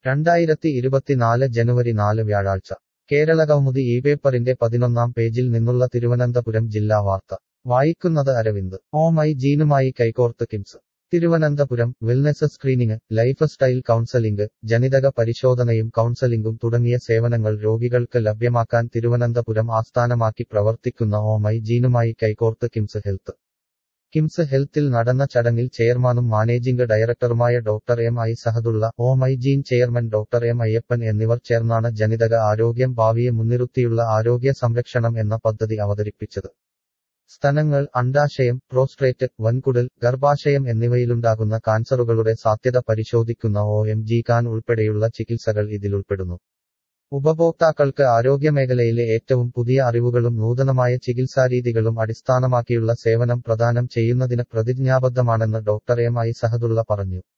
രണ്ടായിരത്തി ഇരുപത്തിനാല് ജനുവരി നാല് വ്യാഴാഴ്ച കേരള കൗമുദി ഈ പേപ്പറിന്റെ പതിനൊന്നാം പേജിൽ നിന്നുള്ള തിരുവനന്തപുരം ജില്ലാ വാർത്ത വായിക്കുന്നത് അരവിന്ദ് ഓം ഐ ജീനുമായി കൈകോർത്ത് KIMS Thiruvananthapuram wellness screening lifestyle counselling ജനിതക പരിശോധനയും കൗൺസലിംഗും തുടങ്ങിയ സേവനങ്ങൾ രോഗികൾക്ക് ലഭ്യമാക്കാൻ തിരുവനന്തപുരം ആസ്ഥാനമാക്കി പ്രവർത്തിക്കുന്ന ഓം ഐ ജീനുമായി കൈകോർത്ത് കിംസ് ഹെൽത്ത് കിംസ് ഹെൽത്തിൽ നടന്ന ചടങ്ങിൽ ചെയർമാനും മാനേജിംഗ് ഡയറക്ടറുമായ ഡോക്ടർ എം ഐ സഹദുള്ള ഓം ഐ ജീൻ ചെയർമാൻ ഡോക്ടർ എം അയ്യപ്പൻ എന്നിവർ ചേർന്നാണ് ജനിതക ആരോഗ്യം ഭാവിയെ മുൻനിർത്തിയുള്ള ആരോഗ്യ സംരക്ഷണം എന്ന പദ്ധതി അവതരിപ്പിച്ചത് സ്തനങ്ങൾ അണ്ടാശയം പ്രോസ്ട്രേറ്റ് വൻകുടൽ ഗർഭാശയം എന്നിവയിലുണ്ടാകുന്ന കാൻസറുകളുടെ സാധ്യത പരിശോധിക്കുന്ന ഒ എം ജി കാൻ ഉൾപ്പെടെയുള്ള ചികിത്സകൾ ഇതിലുൾപ്പെടുന്നു ഉപഭോക്താക്കൾക്ക് ആരോഗ്യമേഖലയിലെ ഏറ്റവും പുതിയ അറിവുകളും നൂതനമായ ചികിത്സാരീതികളും അടിസ്ഥാനമാക്കിയുള്ള സേവനം പ്രദാനം ചെയ്യുന്നതിന് പ്രതിജ്ഞാബദ്ധമാണെന്ന് ഡോക്ടർ എം ഐ സഹദുള്ള പറഞ്ഞു